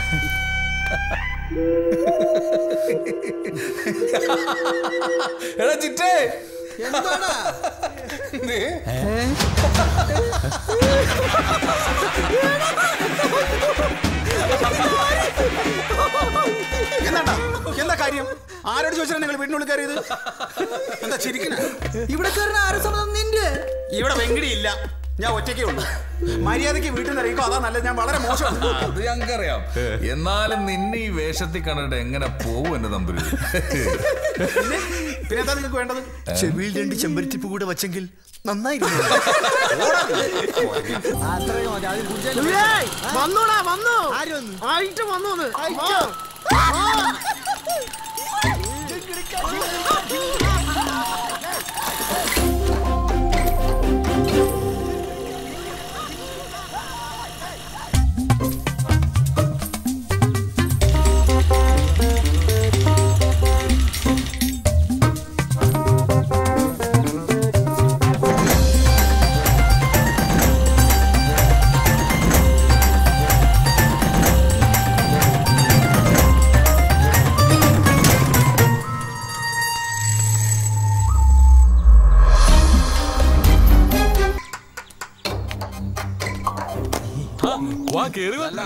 എടാ ചിറ്റേ എന്താടാ ദേ, എന്താ എന്താ കാര്യം ആരോട് ചോദിച്ചാൽ നിങ്ങൾ വീടിനുള്ളിൽ കയറിയത് എന്താ ചിരിക്കണ ഇവിടെ കയറുന്ന ആരും സമ്മതം നിന്റെ ഇവിടെ വെങ്കിടി ഇല്ല ഞാൻ ഒറ്റയ്ക്കേ ഉള്ളൂ മര്യാദയ്ക്ക് വീട്ടിൽ നിന്ന് ഇറങ്ങിക്കോ അതാ നല്ലത് ഞാൻ വളരെ മോശം അത് ഞങ്ങൾക്കറിയാം എന്നാലും നിന്നെ ഈ വേഷത്തിൽ കണ്ടിട്ട് എങ്ങനെ പോവും എന്റെ തമ്പുരു പിന്നെ എന്താ നിങ്ങൾക്ക് വേണ്ടത് ചെവിയിൽ രണ്ട് ചെമ്പരത്തിപ്പ് കൂടെ വച്ചെങ്കിൽ നന്നായിരുന്നു വന്നോടാ വന്നു ആയിട്ട് വന്നു വാ കേറി വാ.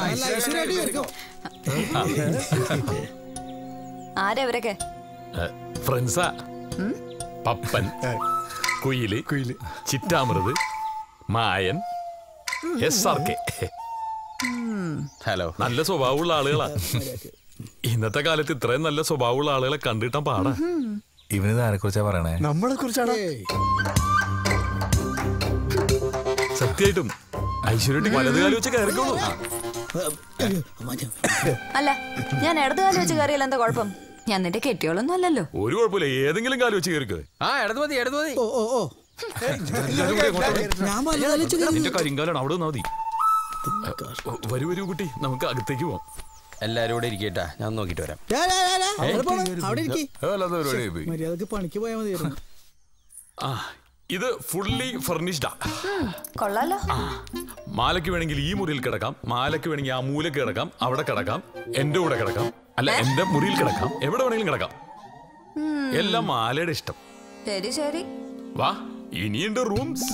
ആരാ ഇവരൊക്കെ ഏ, ഫ്രണ്ട്സാ പപ്പൻ കുയില് കുയില് ചിറ്റാമൃത് Mayan S R K hello നല്ല സ്വഭാവമുള്ള ആളുകളാ ഇന്നത്തെ കാലത്ത് ഇത്രയും നല്ല സ്വഭാവമുള്ള ആളുകളെ കണ്ടിട്ടാ പാടാ ഇവനിത് ആരെ കുറിച്ചാ പറയണേ നമ്മളെ കുറിച്ചാണ് സത്യമായിട്ടും ഐശ്വര്യട്ടി വലത് കാലം വെച്ച് കയറിക്കോളൂ അല്ല ഞാൻ ഇടതുകാലം വെച്ച് കയറിയാൽ എന്താ കുഴപ്പം ഞാൻ നിന്റെ കെട്ടിയോളൊന്നും അല്ലല്ലോ ഒരു കുഴപ്പമില്ല ഏതെങ്കിലും കാലം വെച്ച് കയറിക്കോ ആ ഇടത് മതി ഇടത് മതി ഓ ഓ ഓ ഞാൻ വലുതാലിച്ച് നിന്റെ കരിങ്കാലാണ് അവിടെ നിന്നാ മതി ഓ, വരൂ വരൂ കുട്ടി നമുക്ക് അകത്തേക്ക് പോവാം എല്ലാരും കൂടെ ഇരിക്കട്ടാ ഞാൻ നോക്കിട്ട് വരാം അവിടെ ഇരിക്കി വല്ലാത്ത പരിപാടിയായി പോയി മര്യാദക്ക് പണിക്ക് പോയാൽ മതിയായിരുന്നു ആ ഇത് ഫുള്ളി ഫർണിഷ്ഡാ കൊള്ളാലോ മാലയ്ക്ക് വേണമെങ്കിൽ ഈ മുറിയിൽ കിടക്കാം മാലയ്ക്ക് വേണമെങ്കിൽ ആ മൂലക്ക് കിടക്കാം അവിടെ കിടക്കാം എന്റെ കൂടെ കിടക്കാം അല്ല എന്റെ മുറിയിൽ കിടക്കാം എവിടെ വേണമെങ്കിലും കിടക്കാം എല്ലാം മാലയുടെ ഇഷ്ടം ശരി ശരി വാ ഇനിയുണ്ട് റൂംസ്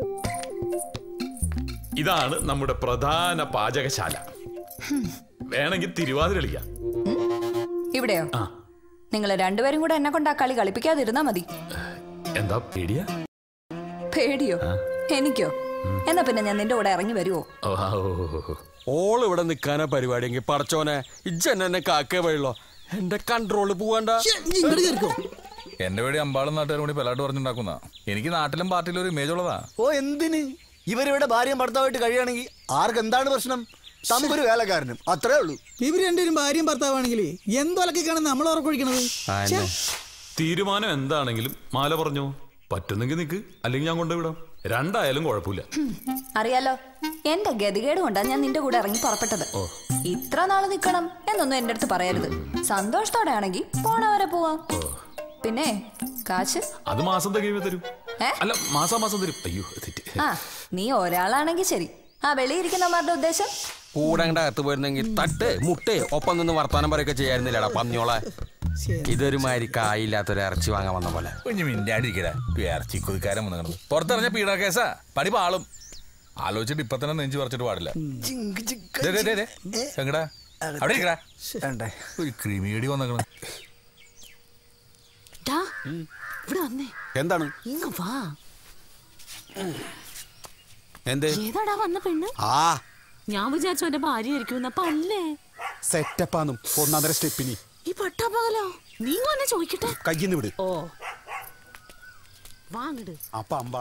ഇതാണ് നമ്മുടെ പ്രധാന പാചകശാല വേണമെങ്കിൽ തിരുവാതിര കളിക്കാം ഇവിടെയോ ആ. നിങ്ങൾ രണ്ടുപേരും കൂടെ എന്നെ കൊണ്ട് ആ കളി കളിപ്പിക്കാതിരുന്നാ മതി എന്താ പേടിയാ പേടിയോ എനിക്കോ എന്നാ പിന്നെ ഞാൻ നിന്റെ കൂടെ ഇറങ്ങി വരുവോ ഓ, ആ, ഓ, ഓ, ഓ, ഓ. ഓൾ ഇവിടെ നിക്കാനാ പരിപാടിയെങ്കിൽ പടച്ചോനെ ഇജ്ജെന്നെ എന്നെ കാക്കേ വഴിയുള്ളോ എന്റെ കൺട്രോള് പോവണ്ട ഇങ്ങോട്ട് കയറിക്കോ എന്റെ പേടി അമ്പാളും നാട്ടുകാരും കൂടി പെലാട്ട് പറഞ്ഞുണ്ടാക്കുന്ന എനിക്ക് നാട്ടിലും പാർട്ടിയിലും ഒരു ഇമേജ് ഉള്ളതാ ഓ എന്തിന് ഇവരിവിടെ ഭാര്യയും ഭർത്താവായിട്ട് കഴിയുകയാണെങ്കിൽ ആർക്ക് എന്താണ് പ്രശ്നം തമ്പൊരു വേലക്കാരനും അത്രേ ഉള്ളൂ ഇവര് രണ്ടുപേരും ഭാര്യയും ഭർത്താവാണെങ്കിൽ എന്തൊലക്കാണ് നമ്മൾ ഉറക്കൊഴിക്കണത് ഛെ, തീരുമാനം എന്താണെങ്കിലും മാല പറഞ്ഞോ പറ്റുന്നെങ്കിൽ നിക്ക് അല്ലെങ്കിൽ ഞാൻ കൊണ്ടുവിടാം രണ്ടായാലും കുഴപ്പമില്ല അറിയാലോ എന്റെ ഗതികേട് കൊണ്ടാ ഞാൻ നിന്റെ കൂടെ ഇറങ്ങി പുറപ്പെട്ടത് ഇത്ര നാള് നിക്കണം എന്നൊന്നും എന്റെ അടുത്ത് പറയരുത് സന്തോഷത്തോടെ ആണെങ്കിൽ പോണവരെ പോവാം പിന്നെ കാശ് അത് മാസം തികയുമ്പോ തരും ഏ? അല്ല മാസാ മാസം തരും അയ്യോ തെറ്റ് ആ നീ ഒരാളാണെങ്കിൽ ശരി ആ വെളിയിരിക്കുന്നവന്മാരുടെ ഉദ്ദേശം കൂടെ അങ്ങോട്ട് അകത്ത് പോയിരുന്നെങ്കിൽ തട്ട് മുട്ടേ ഒപ്പം നിന്ന് വർത്താനം പറയൊക്കെ ചെയ്യായിരുന്നില്ലടാ പന്നിയോളെ ഇതൊരു മാതിരി കായില്ലാത്തൊരു ഇറച്ചി വാങ്ങാൻ വന്ന പോലെ കുഞ്ഞു മിണ്ടാണ്ടിരിക്കടാ ഇറച്ചി കൊതിക്കാരൻ വന്നു പുറത്തിറങ്ങിയ പീഡ കേസാ പടി പാളും ആലോചിച്ചിട്ട് ഇപ്പൊ തന്നെ നെഞ്ചു പറിച്ചിട്ട് പാടില്ല ദേ, ദേ, ദേ, ദേ. എങ്ങടാ അവിടെ ഇരിക്കടാ വേണ്ടേ ഒരു ക്രിമിയടി വന്നേക്കണം ടാ, ഇവിടെ വന്നേ എന്താണ് ഇങ്ങ് വാ എന്തേ ഏതാടാ വന്ന പെണ്ണ് ആ ഞാൻ വിചാരിച്ചു എന്റെ ഭാര്യ ആയിരിക്കും അപ്പൊ അല്ലേ സെറ്റപ്പാന്നും ഒന്നര സ്റ്റെപ്പിനി ഈ പട്ടാപ്പകലോ നീ വന്നെ ചോദിക്കട്ടെ കയ്യിന്ന് വിട് ഓ വാങ്ങിട് അപ്പൊ അമ്പ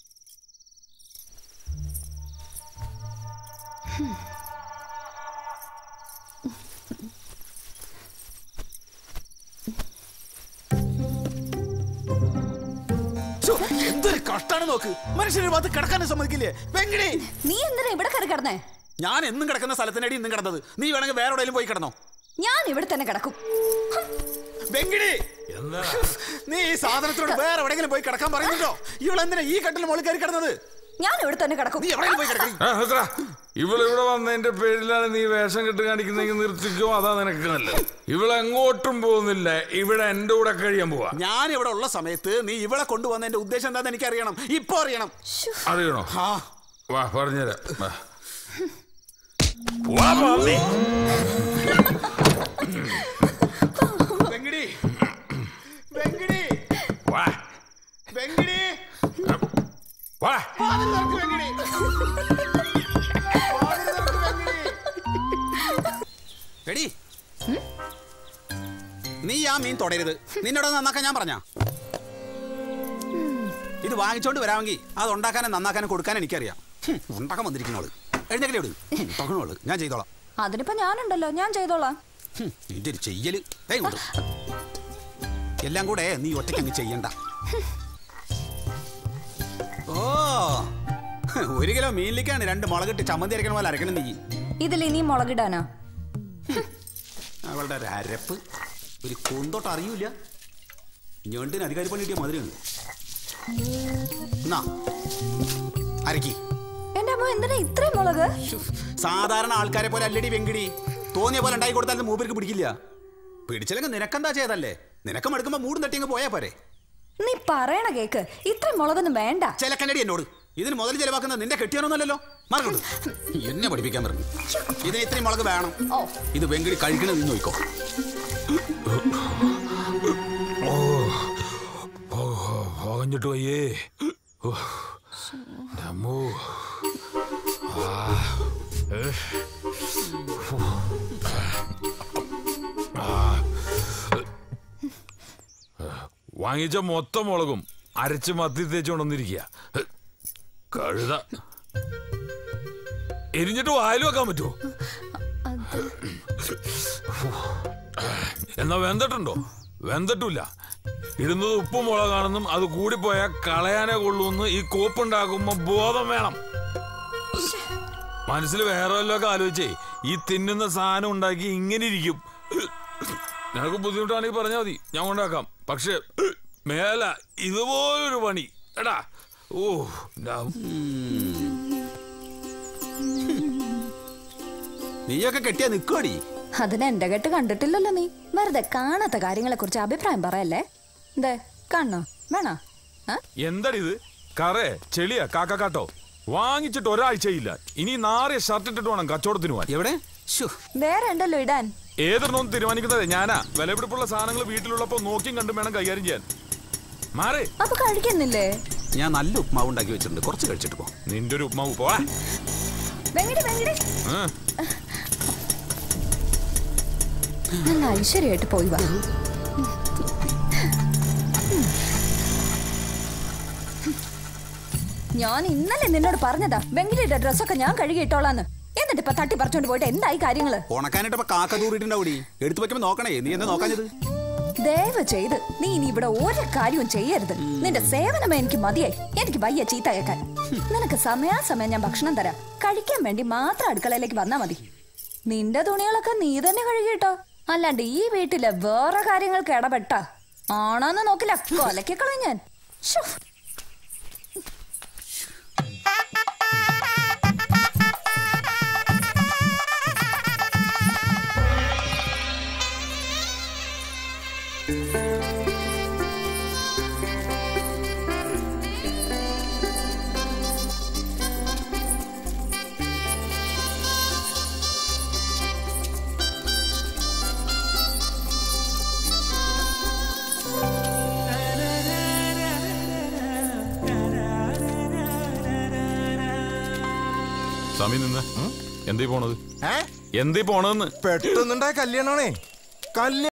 എന്തൊരു കഷ്ടാണ് നോക്ക് മനുഷ്യന് ഭാഗത്ത് കിടക്കാനും സമ്മതിക്കില്ലേ വെങ്കിടി നീ എന്തിനാ ഇവിടെ കയറി കിടന്നേ ഞാൻ എന്നും കിടക്കുന്ന സ്ഥലത്തിനടി ഇന്നും കിടന്നത് നീ വേണമെങ്കിൽ വേറെ എവിടെയെങ്കിലും പോയി കിടന്നോ ഞാൻ ഇവിടെ തന്നെ കിടക്കും വെങ്കിടി നീ ഈ സാധനത്തോട് വേറെ എവിടെയെങ്കിലും പോയി കിടക്കാൻ പറയുന്നുണ്ടോ ഇവൾ എന്തിനാ ഈ കട്ടിൽ മുകളിൽ കയറി കിടന്നത് ഞാൻ ഇവിടെ തന്നെ കിടക്കും നീ എവിടെയെങ്കിലും പോയി കിടക്കടി ആ, ഹസ്രാ, ഇവളിവിടെ വന്നതിന്റെ പേരിലാണ് നീ വേഷം കെട്ട് കാണിക്കുന്നെങ്കിൽ നിർത്തിക്കോ അതാ നിനക്ക് നല്ലത് ഇവളെങ്ങോട്ടും പോകുന്നില്ല ഇവിടെ എന്റെ കൂടെ കഴിയാൻ പോവാ ഞാൻ ഇവിടെ ഉള്ള സമയത്ത് നീ ഇവിടെ കൊണ്ടുവന്നതിന്റെ ഉദ്ദേശം എന്താന്ന് എനിക്ക് അറിയണം ഇപ്പൊ അറിയണം അറിയണോ ആ വാ പറഞ്ഞുതരാം വാ. വാ, മാമി. വെങ്കിടി വെങ്കിടി വാ. വെങ്കിടി വാ. വാതിൽ തുറക്ക് വെങ്കിടി വാതിൽ തുറക്ക് വെങ്കിടി എടി നീ ആ മീൻ തുടരുത് നിന്നോട് നന്നാക്കാൻ ഞാൻ പറഞ്ഞ ഇത് വാങ്ങിച്ചോണ്ട് വരാമെങ്കിൽ അത് ഉണ്ടാക്കാനും നന്നാക്കാനും കൊടുക്കാനും എനിക്കറിയാം ഹും, ഉണ്ടാക്കാൻ വന്നിരിക്കുന്നോള് എഴുന്നേക്കലേ വിട് ഉണ്ടാക്കണോള് ഞാൻ ചെയ്തോളാം അതിനിപ്പോ ഞാനുണ്ടല്ലോ ഞാൻ ചെയ്തോളാം ഹും, നിന്റെ ഒരു ചെയ്യല് ദേ ഇങ്ങോട്ട്. എല്ലാം കൂടെ നീ ഒറ്റയ്ക്ക് അങ്ങ് ചെയ്യണ്ട ഓ ഒരു കിലോ മീനിലേക്കാണ് രണ്ട് മുളകിട്ട് ചമ്മന്തി അരക്കണ പോലെ അരക്കണം നീ ഇതിൽ ഇനി മുളകിടാനാ അവളുടെ ഒരു അരപ്പ് ഒരു കുന്തോട്ട് അറിയൂല ഞണ്ടിന് അധികാരി പണി കിട്ടിയ മധുരമാണ് എന്നാ അരക്കി എന്റെ അമ്മ എന്തിനാ ഇത്രയും മുളക് സാധാരണ ആൾക്കാരെ പോലെ അല്ലടി വെങ്കിടി തോന്നിയ പോലെ ഉണ്ടായി കൊടുത്താൽ മൂപ്പർക്ക് പിടിക്കില്ല പിടിച്ചില്ലെങ്കിൽ നിനക്കെന്താ ചെയ്തല്ലേ നിനക്ക് മടുക്കുമ്പോ മൂടും തട്ടി അങ്ങ് പോയാ പോരെ നീ പറയണ കേക്ക് ഇത്രയും മുളകൊന്നും വേണ്ട ചിലക്കണ്ടടി എന്നോട് ഇതിന് മുതൽ ചെലവാക്കുന്നത് നിന്റെ കെട്ടിയാനൊന്നല്ലോ മറക്കണ്ടു എന്നെ പഠിപ്പിക്കാൻ പറഞ്ഞു ഇതിന് ഇത്രയും മുളക് വേണം ഓ ഇത് വെങ്കിടി കഴിക്കണത് നീ നോക്കോ ഓ, പോകഞ്ഞിട്ട് വയ്യേ ഓ, അമ്മോ. ആ, ഏ. ഫു. ആ. വാങ്ങിച്ച മൊത്തം മുളകും അരച്ച് മത്തി തേച്ച് കൊണ്ടുവന്നിരിക്കുക കഴുത എരിഞ്ഞിട്ട് വായിൽ വെക്കാൻ പറ്റുമോ എന്നാ വെന്തട്ടുണ്ടോ വെന്തട്ടില്ല ഇടുന്നത് ഉപ്പും മുളകാണെന്നും അത് കൂടിപ്പോയാൽ കളയാനേ കൊള്ളൂന്ന് ഈ കോപ്പുണ്ടാക്കുമ്പോ ബോധം വേണം മനസ്സിൽ വേറെ വല്ലതൊക്കെ ആലോചിച്ചേ ഈ തിന്നുന്ന സാധനം ഉണ്ടാക്കി ഇങ്ങനെ ഇരിക്കും നിനക്ക് ബുദ്ധിമുട്ടാണെങ്കിൽ പറഞ്ഞാൽ മതി ഞാൻ കൊണ്ടാക്കാം പക്ഷെ മേല ഇതുപോലൊരു പണി എടാ ഓ ഡാ. നീയൊക്കെ കെട്ടിയാ നിക്കോടി അതിന് എന്റെ കെട്ട് കണ്ടിട്ടില്ലല്ലോ നീ വെറുതെ കാണാത്ത കാര്യങ്ങളെ കുറിച്ച് അഭിപ്രായം പറയല്ലേ ദേ കാണണോ വേണോ ആ? എന്താടി ഇത് കറേ ചെളിയ കാക്കക്കാട്ടോ വാങ്ങിച്ചിട്ട് ഒരാഴ്ചയില്ല ഇനി നാറിയ ഷർട്ട് ഇട്ടിട്ട് വേണം കച്ചവടത്തിന് പോവാൻ എവിടെ ശ്ശോ, വേറെ ഉണ്ടല്ലോ ഇടാൻ ഏതൊരെണ്ണം തീരുമാനിക്കുന്നത് ഞാനാ വിലപിടിപ്പുള്ള സാധനങ്ങൾ വീട്ടിലുള്ളപ്പോ നോക്കിയും കണ്ടും വേണം കൈകാര്യം ചെയ്യാൻ മാറേ അപ്പൊ കഴിക്കുന്നില്ലേ ഞാൻ നല്ല ഉപ്മാവ് ഉണ്ടാക്കി വെച്ചിട്ടുണ്ട് കുറച്ച് കഴിച്ചിട്ട് പോ നിന്റെ ഒരു ഉപ്മാവ് പോവാ വെങ്കിടി വെങ്കിടി ആ. നല്ല ഐശ്വര്യമായിട്ട് പോയി വാ ഞാൻ ഇന്നലെ നിന്നോട് പറഞ്ഞതാ വെങ്കിലിയുടെ ഡ്രസ്സൊക്കെ ഞാൻ കഴുകിയിട്ടോളാന്ന് എന്നിട്ട് ഇപ്പൊ തട്ടി പറിച്ചോണ്ട് പോയിട്ട് എന്തായി കാര്യങ്ങള് ഉണക്കാനായിട്ട് ഇപ്പൊ കാക്ക തൂറിയിട്ടുണ്ടാവൂടി എടുത്തു വെക്കുമ്പോ നോക്കണേ നീ എന്താ നോക്കാഞ്ഞത് ദയവ് ചെയ്ത് നീ ഇനി ഇവിടെ ഒരു കാര്യവും ചെയ്യരുത് നിന്റെ സേവനമേ എനിക്ക് മതിയായി എനിക്ക് വയ്യ ചീത്ത കേൾക്കാൻ നിനക്ക് സമയാസമയം ഞാൻ ഭക്ഷണം തരാം കഴിക്കാൻ വേണ്ടി മാത്രം അടുക്കളയിലേക്ക് വന്നാ മതി നിന്റെ തുണികളൊക്കെ നീ തന്നെ കഴുകിട്ടോ അല്ലാണ്ട് ഈ വീട്ടിലെ വേറെ കാര്യങ്ങൾക്ക് ഇടപെട്ട ആണോന്ന് നോക്കില്ല കൊലക്കി കളയും ഞാൻ ശ്ശോ. സമയം നിന്ന് എന്തീ പോണത് എന്തീ പോണതെന്ന് പെട്ടെന്നുണ്ടായ കല്യാണമാണേ കല്യാണം